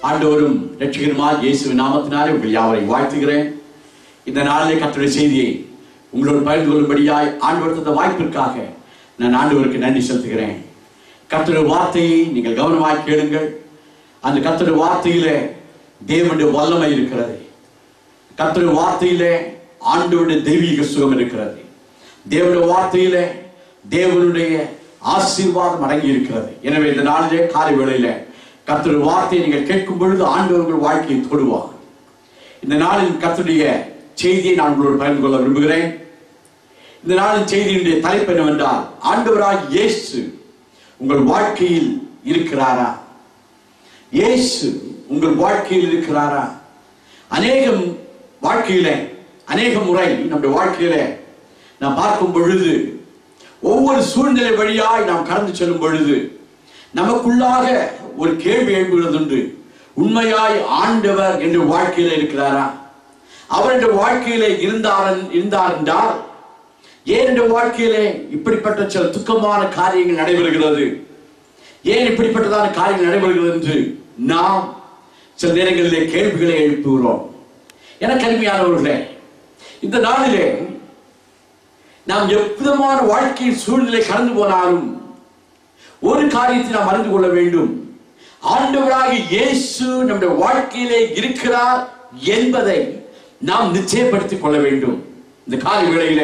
ஆண்டவரும் ரட்சிகருமா இயேசுவின் நாமத்தினாலே உங்கள் யாவரை வாழ்த்துகிறேன் இந்த நாளிலே கர்த்தருடைய செய்தியை உங்களோடு பகிர்ந்து கொள்ளும்படியாய் ஆண்டவர் தந்த வாய்ப்பிற்காக நான் ஆண்டவருக்கு நன்றி செலுத்துகிறேன் கர்த்தருடைய வார்த்தையை நீங்கள் கவனமாய் கேளுங்கள் அந்த கர்த்தருடைய வார்த்தையிலே தேவனுடைய வல்லமை இருக்கிறது கர்த்தருடைய வார்த்தையிலே ஆண்டவருடைய தெய்வீக சுகம் இருக்கிறது தேவனுடைய வார்த்தையிலே தேவனுடைய ஆசீர்வாதம் அடங்கி இருக்கிறது எனவே இந்த நாளிலே காலை வேளையில கர்த்தருடைய வார்த்தையை நீங்கள் கேட்கும் பொழுது ஆண்டவர்கள் வாழ்க்கையை தொடுவார் இந்த நாளின் கர்த்தருடைய செய்தியை நான் உங்களோடு பகிர்ந்து கொள்ள விரும்புகிறேன் இந்த நாளின் செய்தியினுடைய தலைப்பு என்னவென்றால் ஆண்டவராக இயேசு உங்கள் வாழ்க்கையில் இருக்கிறாரா இயேசு உங்கள் வாழ்க்கையில் இருக்கிறாரா அநேகம் வாழ்க்கையில அநேக முறை நம்முடைய வாழ்க்கையில நாம் பார்க்கும் பொழுது ஒவ்வொரு சூழ்நிலை வழியாய் நாம் கடந்து செல்லும் பொழுது நமக்குள்ளாக ஒரு கேள்வி எழுப்புகிறதுண்டு உண்மையாய் ஆண்டவர் என்று வாழ்க்கையில இருக்கிறாரா அவர் என்ற வாழ்க்கையில இருந்தார் இருந்தார் என்றால் ஏன் என்ற வாழ்க்கையிலே இப்படிப்பட்ட சில துக்கமான காரியங்கள் நடைபெறுகிறது ஏன் இப்படிப்பட்டதான காரியங்கள் நடைபெறுகிறது என்று நாம் சில நேரங்களிலே கேள்விகளை எழுப்புகிறோம் எனக்கு அருமையானவர்களே இந்த நாளிலே நாம் எவ்விதமான வாழ்க்கை சூழ்நிலை கடந்து போனாலும் ஒரு காரியத்தை நாம் அறிந்து கொள்ள வேண்டும் ஆண்டவராக இயேசு நம்முடைய வாழ்க்கையிலே இருக்கிறார் என்பதை நாம் நிச்சயப்படுத்திக் கொள்ள வேண்டும் இந்த காலை வேளையில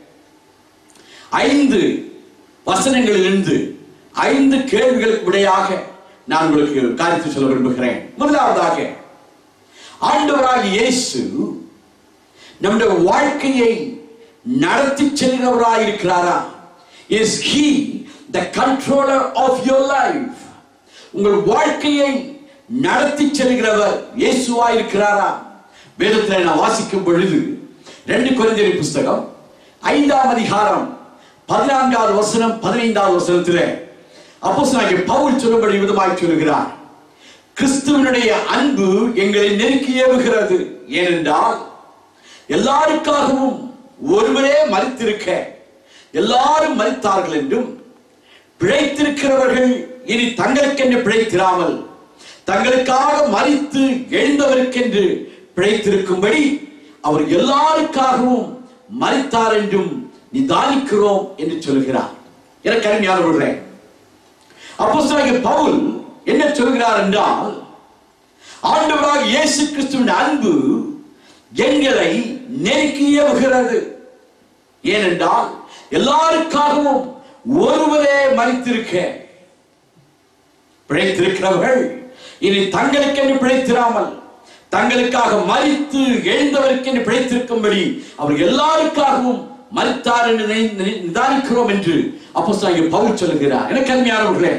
ஐந்து வசனங்களிலிருந்து ஐந்து கேள்விகளுக்கு விடையாக நான் உங்களுக்கு ஒரு காரியத்தை சொல்ல விரும்புகிறேன் முதலாவதாக ஆண்டவராக இயேசு நம்முடைய வாழ்க்கையை நடத்தி செல்கிறவராய் இருக்கிறாரா is he the controller of your life உங்கள் வாழ்க்கையை நடத்தி செல்கிறவர் இயேசுவா இருக்கிறாரா வேதத்தில் நான் வாசிக்கும் பொழுது ரெண்டு குறைந்தரி புஸ்தகம் ஐந்தாம் அதிகாரம் பதினான்காவது வசனம் பதினைந்தாவது வசனத்திலே அப்போஸ்தலனாகிய பவுல் சொல்லும்படி விதமாய் சொல்லுகிறார் கிறிஸ்துவனுடைய அன்பு எங்களை நெருக்கி ஏவுகிறது ஏனென்றால் எல்லாருக்காகவும் ஒருவரே மறித்திருக்க எல்லாரும் மறித்தார்கள் என்றும் பிழைத்திருக்கிறவர்கள் இனி தங்களுக்கென்று பிழைத்திராமல் தங்களுக்காக மறித்து எழுந்தவருக்கென்று பிழைத்திருக்கும்படி அவர் எல்லாருக்காகவும் மறித்தார் என்றும் நிதானிக்கிறோம் என்று சொல்கிறார் எனக்கு அருமையானவர்களே அப்போஸ்தலனாகிய பவுல் என்ன சொல்கிறார் என்றால் ஆண்டவராக இயேசு கிறிஸ்துவின் அன்பு எங்களை நெருக்கி ஏவுகிறது ஏனென்றால் எல்லாருக்காகவும் ஒருவரே மறித்திருக்க பிழைத்திருக்கிறவர்கள் இனி தங்களுக்கென்று பிழைத்திராமல் தங்களுக்காக மறித்து எழுந்தவருக்கென்று பிழைத்திருக்கும்படி அவர் எல்லாருக்காகவும் மறித்தார் என்று நினை- நினை- நிதானிக்கிறோம் என்று அப்போஸ்தலனாகிய பவுல் சொல்லுகிறார் எனக்கு அருமையானவர்களே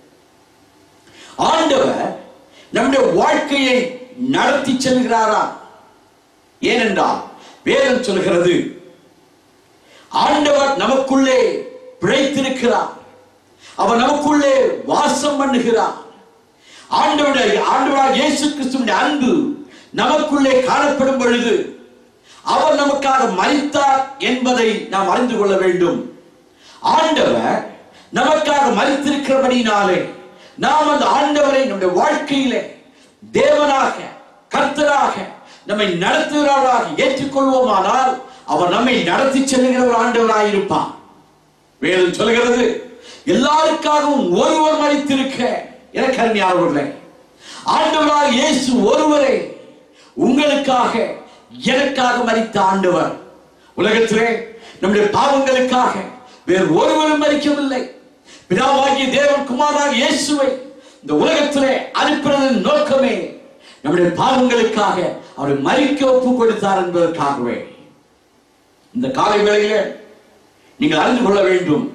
ஆண்டவர் நம்முடைய வாழ்க்கையை நடத்தி செல்கிறாரா ஏனென்றால் வேதம் சொல்கிறது ஆண்டவர் நமக்குள்ளே பிழைத்திருக்கிறார் அவர் நமக்குள்ளே வாசம் பண்ணுகிறார் ஆண்டவருடைய ஆண்டவராக இயேசு கிறிஸ்துவின் அன்பு நமக்குள்ளே காணப்படும் பொழுது அவர் நமக்காக மரித்தார் என்பதை நாம் அறிந்து கொள்ள வேண்டும் ஆண்டவர் நமக்காக மறித்திருக்கிறபடினாலே நாம் அந்த ஆண்டவரை நம்முடைய வாழ்க்கையிலே தேவனாக கர்த்தராக நம்மை நடத்துகிறவராக ஏற்றுக்கொள்வோமானால் அவர் நம்மை நடத்தி செல்லுகிற ஒரு ஆண்டவராக இருப்பார் வேதம் சொல்கிறது எல்லாருக்காகவும் ஒருவர் மறித்திருக்க எனக்கு அருமையானவர்களே ஆண்டவராக இயேசு ஒருவரே உங்களுக்காக எனக்காக மறித்த ஆண்டவர் உலகத்திலே நம்முடைய பாவங்களுக்காக வேறு ஒருவரும் மறிக்கவில்லை பிதாவாகிய தேவன் குமாராக இயேசுவை இந்த உலகத்திலே அனுப்பினதன் நோக்கமே நம்முடைய பாவங்களுக்காக அவரை மறிக்க ஒப்பு கொடுத்தார் என்பதற்காகவே இந்த காலை வேளையிலே நீங்கள் அறிந்து கொள்ள வேண்டும்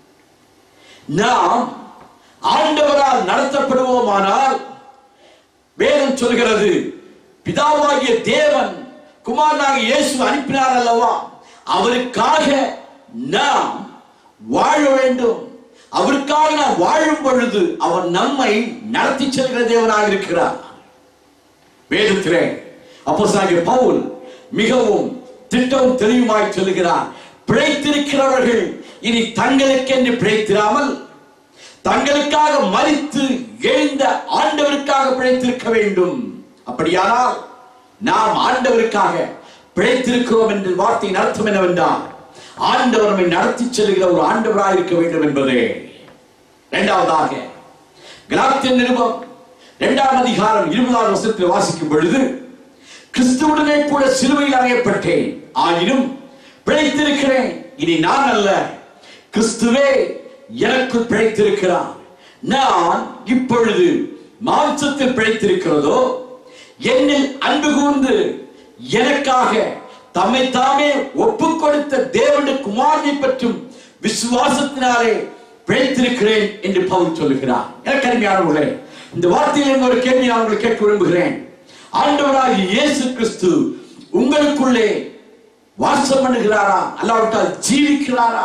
நாம் ஆண்டவரால் நடத்தப்படுவோமானால் வேதம் சொல்கிறது பிதாவாகிய தேவன் குமாரனாக இயேசு அனுப்பினார் அல்லவா அவருக்காக நாம் வாழ வேண்டும் அவருக்காக நாம் வாழும் பொழுது அவர் நம்மை நடத்தி செல்கிற தேவனாக இருக்கிறார் வேதத்திலே அப்போஸ்தலனாகிய பவுல் மிகவும் திட்டம் தெளிவுமாய் சொல்லுகிறார் பிழைத்திருக்கிறவர்கள் இனி தங்களுக்கென்று பிழைத்திராமல் தங்களுக்காக மரித்து எழுந்த ஆண்டவருக்காக பிழைத்திருக்க வேண்டும் அப்படியானால் நாம் ஆண்டவருக்காக பிழைத்திருக்கிறோம் என்று வார்த்தையின் அர்த்தம் என்னவென்றால் ஆண்டவர் நம்மை நடத்தி செல்கிற ஒரு ஆண்டவராக இருக்க வேண்டும் என்பதே இரண்டாவதாக கலாத்திய நிருபம் இரண்டாம் அதிகாரம் இருபதாம் வருஷத்தில் வாசிக்கும் பொழுது கிறிஸ்துவுடனே கூட சிலுவையில் அறையப்பட்டேன் ஆயினும் பிழைத்திருக்கிறேன் இனி நான் அல்ல கிறிஸ்துவே எனக்குள் பிழைத்திருக்கிறார் நான் இப்பொழுது மாம்சத்தில் பிழைத்திருக்கிறதோ என்னில் அன்பு கூர்ந்து எனக்காக தம்மை தாமே ஒப்புக் கொடுத்த தேவனுடைய குமாரனை பற்றும் விசுவாசத்தினாலே பிழைத்திருக்கிறேன் என்று பவுல் சொல்லுகிறார் எனக்கு அருமையானவர்களே இந்த வார்த்தையில் ஒரு கேள்வி நான் உங்களுக்கு கேட்க விரும்புகிறேன் ஆண்டவராகிய இயேசு கிறிஸ்து உங்களுக்குள்ளே வாசம் பண்ணுகிறாரா அல்லாவிட்டால் ஜீவிக்கிறாரா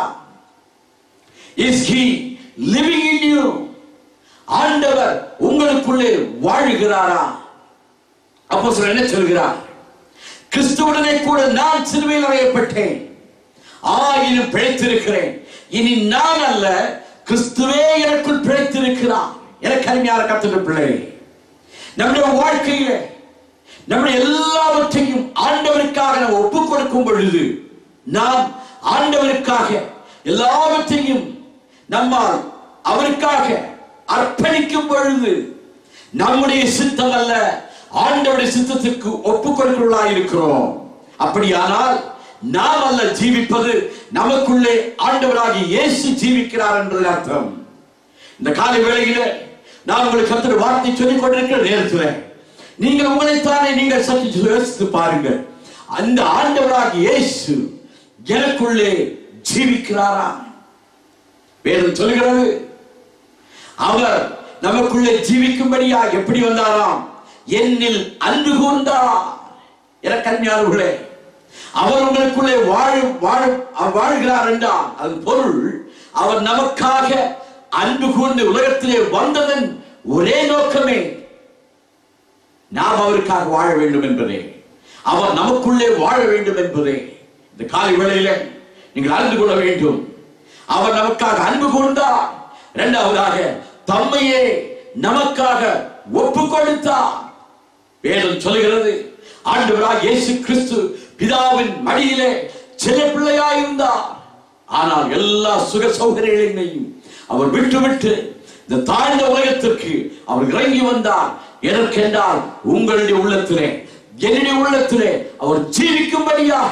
is he living in you ஆண்டவர் உங்களுக்குள்ளே வாழுகிறாரா அப்போ என்ன சொல்கிறார் கிறிஸ்துவுடனே கூட நான் சிலுவையில் அறையப்பட்டேன் ஆயினும் பிழைத்திருக்கிறேன் இனி நான் அல்ல கிறிஸ்துவே எனக்குள் பிழைத்திருக்கிறார் எனக்கு அருமையான கத்துட்டு பிள்ளை நம்முடைய வாழ்க்கையில நம்முடைய எல்லாவற்றையும் ஆண்டவருக்காக நாம் ஒப்புக் கொடுக்கும் பொழுது நாம் ஆண்டவருக்காக எல்லாவற்றையும் நம்மால் அவருக்காக அர்ப்பணிக்கும் பொழுது நம்முடைய சித்தம் அல்ல ஆண்டவருடைய சித்தத்திற்கு ஒப்புக் கொடுக்கிறவர்களாய் இருக்கிறோம் அப்படியானால் நாம் அல்ல ஜீவிப்பது நமக்குள்ளே ஆண்டவராகி இயேசு ஜீவிக்கிறார் என்பது அர்த்தம் இந்த காலை வேளையில நான் உங்களுக்கு கத்தர் வார்த்தை சொல்லிக் கொண்டிருக்கிற நேரத்தில் நீங்கள் உங்களைத்தானே நீங்கள் சற்று யோசித்து பாருங்கள் அந்த ஆண்டவராகி இயேசு எனக்குள்ளே ஜீவிக்கிறாரா வேதம் சொல்கிறது அவர் நமக்குள்ளே ஜீவிக்கும்படியா எப்படி வந்தாராம் என்னில் அன்பு கூர்ந்தார் என கன்னியாளர்களே அவர் உங்களுக்குள்ளே வாழ வாழ வாழ்கிறார் என்றால் அது பொருள் அவர் நமக்காக அன்பு கூர்ந்து உலகத்திலே வந்ததன் ஒரே நோக்கமே நாம் அவருக்காக வாழ வேண்டும் என்பதே அவர் நமக்குள்ளே வாழ வேண்டும் என்பதே இந்த காலை வேளையில நீங்கள் அறிந்து கொள்ள வேண்டும் அவர் நமக்காக அன்பு கூர்ந்தார் இரண்டாவதாக தம்மையே நமக்காக ஒப்பு கொடுத்தார் வேதம் சொல்கிறது ஆண்டவராக இயேசு கிறிஸ்து பிதாவின் மடியிலே சில பிள்ளையாயிருந்தார் ஆனால் எல்லா சுக சௌகரியங்களையும் அவர் விட்டு விட்டு இந்த தாழ்ந்த உலகத்திற்கு அவர் இறங்கி வந்தார் எதற்கென்றால் உங்களுடைய உள்ளத்திலே என்னுடைய உள்ளத்திலே அவர் ஜீவிக்கும்படியாக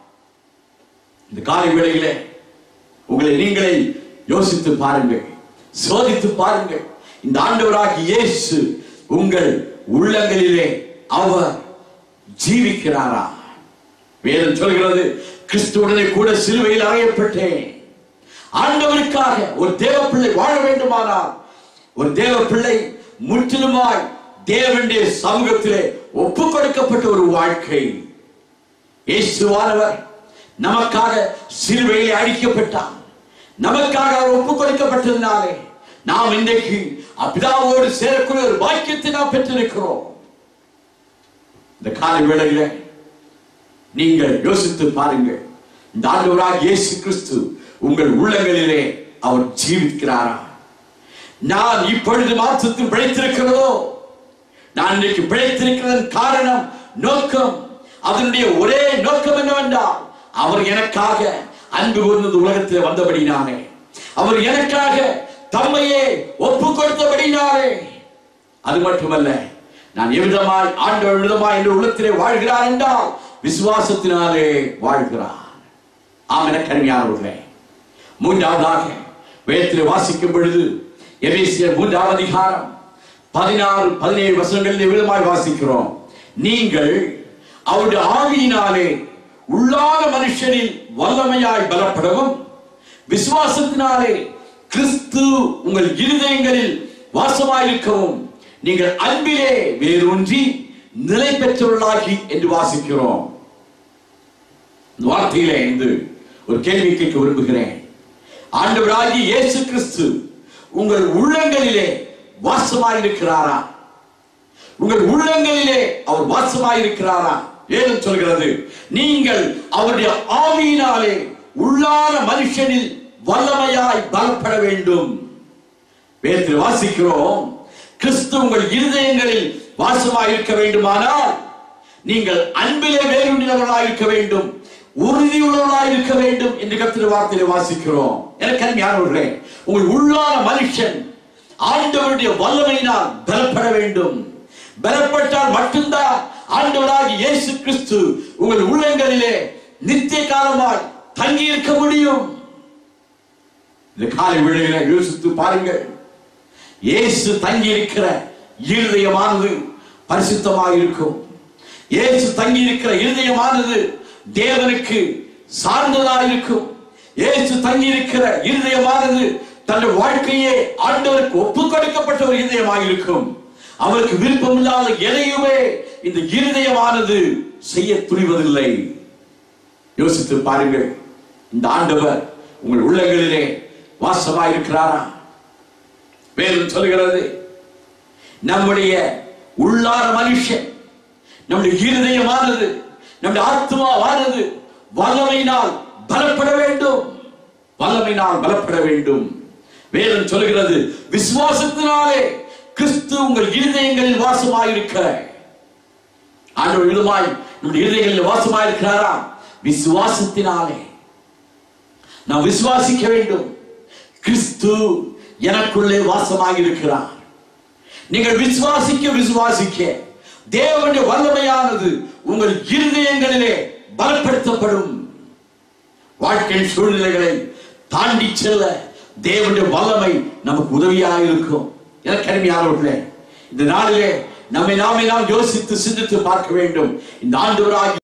இந்த காலை வேளையிலே உங்களை நீங்களே யோசித்து பாருங்கள் சோதித்து பாருங்கள் இந்த ஆண்டவராகிய இயேசு உங்கள் உள்ளங்களிலே அவர் ஜீவிக்கிறாரா வேதம் சொல்கிறது கிறிஸ்துவுடனே கூட சிலுவையில் அறையப்பட்டேன் ஆண்டவருக்காக ஒரு தேவ பிள்ளை வாழ வேண்டுமானால் ஒரு தேவ பிள்ளை முற்றிலுமாய் தேவனுடைய சமூகத்திலே ஒப்பு கொடுக்கப்பட்ட ஒரு வாழ்க்கை இயேசுவானவர் நமக்காக சிலுவையிலே அடிக்கப்பட்டார் நமக்காக அவர் ஒப்பு கொடுக்கப்பட்டதினாலே நாம் இன்றைக்கு அபிதாவோடு சேரக்கூடிய ஒரு பாக்கியத்தை நாம் பெற்றிருக்கிறோம் இந்த காலை வேளையில நீங்கள் யோசித்து பாருங்கள் இந்த ஆண்டவராக இயேசு கிறிஸ்து உங்கள் உள்ளங்களிலே அவர் ஜீவிக்கிறாரா நான் இப்பொழுது மாற்றத்தில் பிழைத்திருக்கிறதோ நான் இன்றைக்கு பிழைத்திருக்கிறதன் காரணம் நோக்கம் அதனுடைய ஒரே நோக்கம் என்னவென்றால் அவர் எனக்காக அன்பு கூர்ந்தது உலகத்தில் வந்தபடினாலே அவர் எனக்காக தம்மையே ஒப்பு கொடுத்தபடினாலே அது மட்டுமல்ல நான் எவ்விதமாய் ஆண்டவர் விதமாய் என்ற உள்ளத்திலே வாழ்கிறார் என்றால் விசுவாசத்தினாலே வாழ்கிறார் ஆம் என கருமையானவர்களே மூன்றாவதாக வேதத்திலே வாசிக்கும் பொழுது எபேசியர் மூன்றாவது அதிகாரம் பதினாறு பதினேழு வசனங்களில் விதமாய் வாசிக்கிறோம் நீங்கள் அவருடைய ஆவியினாலே உள்ளான மனுஷனில் வல்லமையாய் பலப்படவும் விசுவாசத்தினாலே கிறிஸ்து உங்கள் இருதயங்களில் வாசமாயிருக்கவும் நீங்கள் அன்பிலே வேரூன்றி நிலை பெற்றவர்களாகி என்று வாசிக்கிறோம் இந்த வார்த்தையிலே இருந்து ஒரு கேள்வி கேட்க விரும்புகிறேன் ஆண்டவராகி இயேசு கிறிஸ்து உங்கள் உள்ளங்களிலே வாசமாயிருக்கிறாரா உங்கள் உள்ளங்களிலே அவர் வாசமாயிருக்கிறாரா ஏன்னு சொல்கிறது நீங்கள் அவருடைய ஆவியினாலே உள்ளான மனுஷனில் வல்லமையாய் பலப்பட வேண்டும் வேதத்தில் வாசிக்கிறோம் கிறிஸ்து உங்கள் இருதயங்களில் வாசமாயிருக்க வேண்டுமானால் நீங்கள் அன்பிலே வேறுண்டினவர்களாக இருக்க வேண்டும் உறுதியுள்ளவர்களாக இருக்க வேண்டும் என்று கத்திர வார்த்தையில வாசிக்கிறோம் எனக்கு அருமையானவர்களே உங்கள் உள்ளான மனுஷன் ஆண்டவருடைய வல்லமையினால் பலப்பட வேண்டும் பலப்பட்டால் மட்டும்தான் ஆண்டவராகிய இயேசு கிறிஸ்து உங்கள் உள்ளங்களிலே நித்திய காலமாய் தங்கி இருக்க முடியும் இந்த காலை வேளையில யோசித்து பாருங்கள் இயேசு தங்கி இருக்கிற இருதயமானது பரிசுத்தமாக இருக்கும் இயேசு தங்கி இருக்கிற இருதயமானது தேவனுக்கு சார்ந்ததாக இருக்கும் இயேசு தங்கி இருக்கிற இருதயமானது தன்னுடைய வாழ்க்கையே ஆண்டவருக்கு ஒப்பு கொடுக்கப்பட்ட ஒரு இருதயமாக இருக்கும் அவருக்கு விருப்பமில்லாத எதையுமே இந்த இருதயமானது செய்ய துணிவதில்லை யோசித்து பாருங்கள் இந்த ஆண்டவர் உங்கள் உள்ளங்களிலே வாசமாய் இருக்கிறாரா வேதம் சொல்கிறது நம்முடைய உள்ளார மனுஷன் நம்முடைய இருதயமானது நம்முடைய ஆத்மாவானது வல்லமையினால் பலப்பட வேண்டும் வல்லமையினால் பலப்பட வேண்டும் வேதம் சொல்கிறது விசுவாசத்தினாலே கிறிஸ்து உங்கள் இருதயங்களில் வாசமாயிருக்க ஆண்டவர் விதமாய் நம்முடைய இருதயங்களில் வாசமாயிருக்கிறாரா விசுவாசத்தினாலே நாம் விசுவாசிக்க வேண்டும் கிறிஸ்து எனக்குள்ளே வாசமாக இருக்கிறார் நீங்கள் விசுவாசிக்க விசுவாசிக்க தேவனுடைய வல்லமையானது உங்கள் இருதயங்களிலே பலப்படுத்தப்படும் வாழ்க்கை சூழ்நிலைகளை தாண்டி செல்ல தேவனுடைய வல்லமை நமக்கு உதவியாக இருக்கும் எனக்கு அருமையானவர்களே இந்த நாளிலே நம்மை நாமே நாம் யோசித்து சிந்தித்து பார்க்க வேண்டும் இந்த ஆண்டவராகி